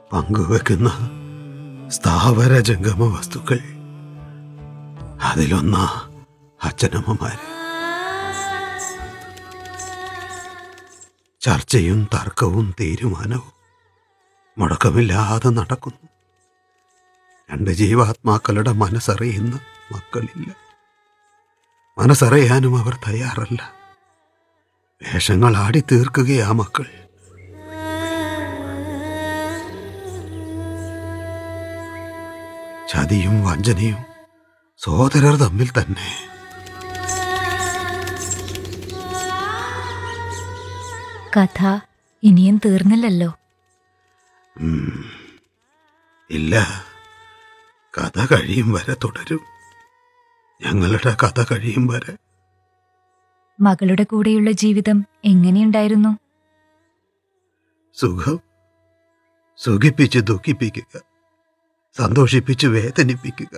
പങ്കുവെക്കുന്ന സ്ഥാവര ജംഗമ വസ്തുക്കൾ അതിലൊന്ന അച്ഛനമ്മമാര് ചർച്ചയും തർക്കവും തീരുമാനവും മുടക്കമില്ലാതെ നടക്കുന്നു രണ്ട് ജീവാത്മാക്കളുടെ മനസ്സറിയുന്ന മക്കളില്ല മനസ്സറിയാനും അവർ തയ്യാറല്ല വേഷങ്ങൾ ആടി തീർക്കുകയാ മക്കൾ ചതിയും വഞ്ചനയും സോദരർ തമ്മിൽ തന്നെ കഥ ഇനിയും തീർന്നില്ലല്ലോ ഉം. ഇല്ല കഥ കഴിയും വരെ തുടരും ഞങ്ങളുടെ കഥ കഴിയും വരെ മകളുടെ കൂടെയുള്ള ജീവിതം എങ്ങനെയുണ്ടായിരുന്നു സുഖം സുഖിപ്പിച്ച് ദുഃഖിപ്പിക്കുക സന്തോഷിപ്പിച്ച് വേദനിപ്പിക്കുക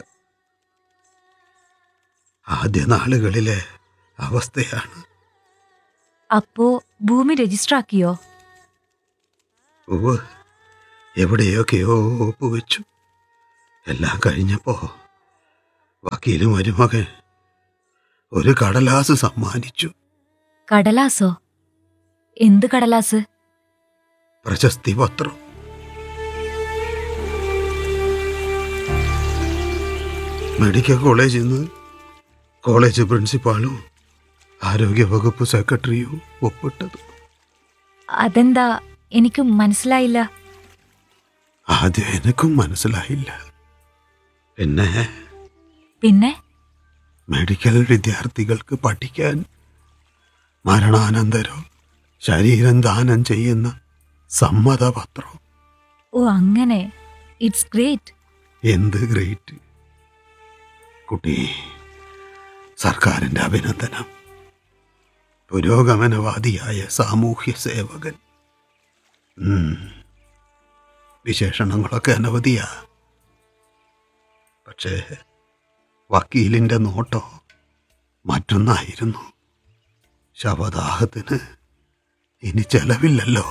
ആദ്യ നാളുകളിലെ അവസ്ഥയാണ് അപ്പോ ഭൂമി രജിസ്റ്റർ ആക്കിയോ ഉവ് എവിടെയൊക്കെയോ ഒപ്പുവെച്ചു എല്ലാം കഴിഞ്ഞപ്പോ വക്കീലും മരുമകൻ ഒരു കടലാസ് സമ്മാനിച്ചു കടലാസോ എന്ത് കടലാസ് പ്രശസ്തി പത്രം മെഡിക്കൽ കോളേജിൽ നിന്ന് കോളേജ് പ്രിൻസിപ്പാളും ആരോഗ്യവകുപ്പ് സെക്രട്ടറിയും ഒപ്പിട്ടത് അതെന്താ എനിക്ക് മനസ്സിലായില്ല ആദ്യം എനിക്കും മനസ്സിലായില്ല പിന്നെ പിന്നെ മെഡിക്കൽ വിദ്യാർത്ഥികൾക്ക് പഠിക്കാൻ മരണാനന്തരം ശരീരം ദാനം ചെയ്യുന്ന സമ്മതപത്രം ഓ അങ്ങനെ ഇറ്റ്സ് ഗ്രേറ്റ് എന്ത് ഗ്രേറ്റ് കുട്ടി സർക്കാരിന്റെ അഭിനന്ദനം പുരോഗമനവാദിയായ സാമൂഹ്യ സേവകൻ ഉം. വിശേഷണങ്ങളൊക്കെ അനവധിയാ പക്ഷേ വക്കീലിന്റെ നോട്ടോ മറ്റൊന്നായിരുന്നു ശവദാഹത്തിന് ഇനി ചെലവില്ലല്ലോ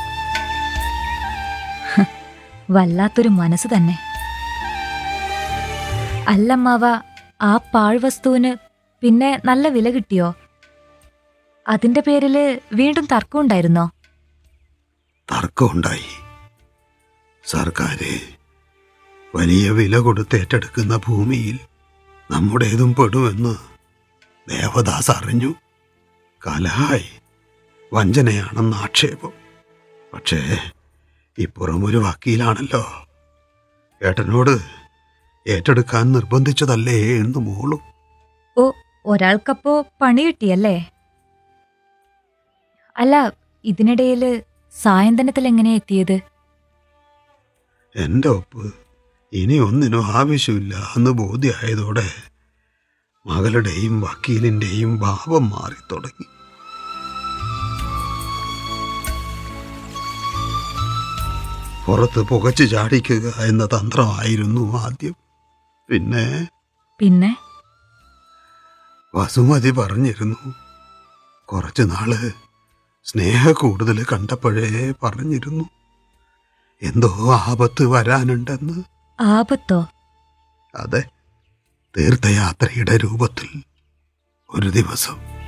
വല്ലാത്തൊരു മനസ്സ് തന്നെ അല്ലമ്മാവ ആ പാഴ്വസ്തുവിന് പിന്നെ നല്ല വില കിട്ടിയോ അതിന്റെ പേരില് വീണ്ടും തർക്കമുണ്ടായിരുന്നോ തർക്കമുണ്ടായി സർക്കാര് വലിയ വില കൊടുത്ത് ഏറ്റെടുക്കുന്ന ഭൂമിയിൽ നമ്മുടേതും പെടുമെന്ന് ദേവദാസ് അറിഞ്ഞു കലഹായി വഞ്ചനയാണെന്ന് ആക്ഷേപം പക്ഷേ ഇപ്പുറം ഒരു വക്കീലാണല്ലോ ഏട്ടനോട് ഏറ്റെടുക്കാൻ നിർബന്ധിച്ചതല്ലേ എന്ന് മോളും ഓ ഒരാൾക്കപ്പോ പണി കിട്ടിയല്ലേ അല്ല ഇതിനിടയില് സായന്തനത്തിൽ എങ്ങനെ എത്തിയത് എൻ്റെ ഒപ്പ് ഇനി ഒന്നിനും ആവശ്യമില്ല എന്ന് ബോധ്യമായതോടെ മകളുടെയും വക്കീലിൻ്റെയും ഭാവം മാറി തുടങ്ങി പുറത്ത് പുകച്ചു ചാടിക്കുക എന്ന തന്ത്രമായിരുന്നു ആദ്യം പിന്നെ പിന്നെ വസുമതി പറഞ്ഞിരുന്നു കുറച്ചു നാള് സ്നേഹ കൂടുതൽ കണ്ടപ്പോഴേ പറഞ്ഞിരുന്നു എന്തോ ആപത്ത് വരാനുണ്ടെന്ന് ആപത്തോ അതെ തീർത്ഥയാത്രയുടെ രൂപത്തിൽ ഒരു ദിവസം